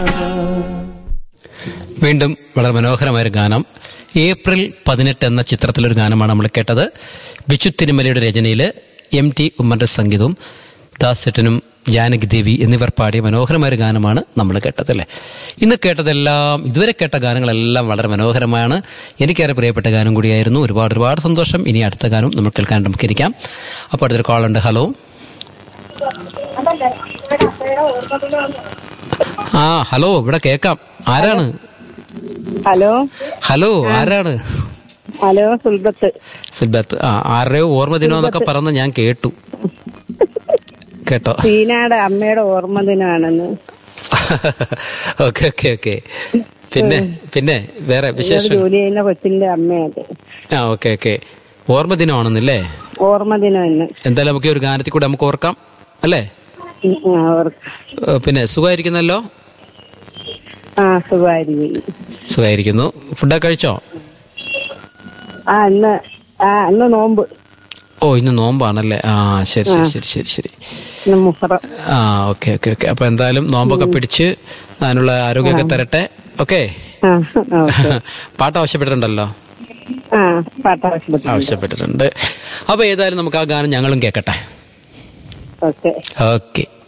വീണ്ടും വളരെ മനോഹരമായ ഒരു ഗാനം ഏപ്രിൽ പതിനെട്ട് എന്ന ചിത്രത്തിലൊരു ഗാനമാണ് നമ്മൾ കേട്ടത് ബിച്ചു തിരുമലയുടെ രചനയിൽ എം ടി ഉമ്മറിന്റെ സംഗീതവും ദാസെട്ടനും ജാനകി ദേവി എന്നിവർ പാടിയ മനോഹരമായ ഒരു ഗാനമാണ് നമ്മൾ കേട്ടത് അല്ലേ ഇന്ന് കേട്ടതെല്ലാം ഇതുവരെ കേട്ട ഗാനങ്ങളെല്ലാം വളരെ മനോഹരമാണ് എനിക്കേറെ പ്രിയപ്പെട്ട ഗാനം കൂടിയായിരുന്നു ഒരുപാട് ഒരുപാട് സന്തോഷം ഇനി അടുത്ത ഗാനം നമ്മൾ കേൾക്കാൻ നമുക്ക് ഇരിക്കാം അപ്പോൾ അടുത്തൊരു കോളുണ്ട് ഹലോ ആ ഹലോ ഇവിടെ കേൾക്കാം ആരാണ് ഹലോ ഹലോ ആരാണ് ഹലോ സുൽബത്ത് സിൽബത്ത് ആ ആരുടെയോ ഓർമ്മ ദിനമെന്നൊക്കെ പറഞ്ഞ് ഞാൻ കേട്ടു കേട്ടോ സീനയുടെ അമ്മയുടെ ഓർമ്മ ദിനമാണെന്ന് ഓക്കെ ഓക്കെ ഓക്കെ പിന്നെ പിന്നെ വേറെ ഇവിടെ വിശേഷം ജോലി ചെയ്യുന്ന കൊച്ചിന്റെ അമ്മയത് ആ ഓക്കെ ഓക്കെ ഓർമ്മ ദിനമാണെന്നല്ലേ ഓർമ്മ ദിനം എന്ന് എന്തായാലും നമുക്ക് ഈ ഒരു ഗാനത്തിൽ കൂടെ നമുക്ക് ഓർക്കാം അല്ലേ ഉം, ആ, ഓർ- ഏ, പിന്നെ സുഖമായിരിക്കുന്നല്ലോ ആ സുഖമായിരിക്കും സുഖമായിരിക്കുന്നു ഫുഡൊക്കെ കഴിച്ചോ ആ ഇന്ന് ആ ഇന്ന് നോമ്പ് ഓ ഇന്ന് നോമ്പാണല്ലേ ആ ശരി ശരി ശരി ശരി ശരി ഇന്ന് മുഹറം ആ ഓക്കെ ഓക്കെ ഓക്കെ അപ്പൊ എന്തായാലും നോമ്പൊക്കെ പിടിച്ച് അതിനുള്ള ആരോഗ്യമൊക്കെ തരട്ടെ ഓക്കെ ആ ഓക്കെ പാട്ട് ആവശ്യപ്പെട്ടിട്ടുണ്ടല്ലോ ആ പാട്ടാവശ്യപ്പെട്ടു ആവശ്യപ്പെട്ടിട്ടുണ്ട് അപ്പൊ ഏതായാലും നമുക്ക് ആ ഗാനം ഞങ്ങളും കേൾക്കട്ടെ ഓക്കെ ഓക്കെ